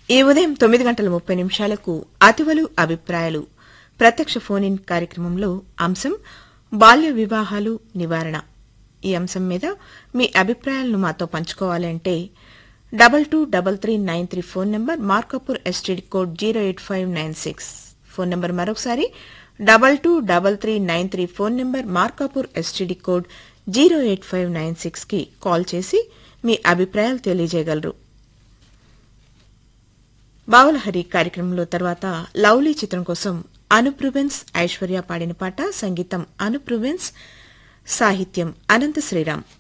ఈ ఉదయం తొమ్మిది గంటల ముప్పై నిమిషాలకు అతివలు అభిప్రాయాలు ప్రత్యక్ష ఫోన్ ఇన్ కార్యక్రమంలో అంశం బాల్య వివాహాలు నివారణ ఈ అంశం మీద మీ అభిప్రాయాలను మాతో పంచుకోవాలంటే double two double three nine three phone number Markapur STD code zero eight five nine six phone number మరొకసారి double two double three nine three phone number Markapur STD code zero eight five nine six కి call చేసి మీ అభిప్రాయాలు తెలియజేయగలరు బావలహరి కార్యక్రమంలో తర్వాత lovely చిత్రం కోసం అనుప్రువెన్స్ ఐశ్వర్య పాడిన పాట సంగీతం అనుప్రువెన్స్ సాహిత్యం అనంత శ్రీరామ్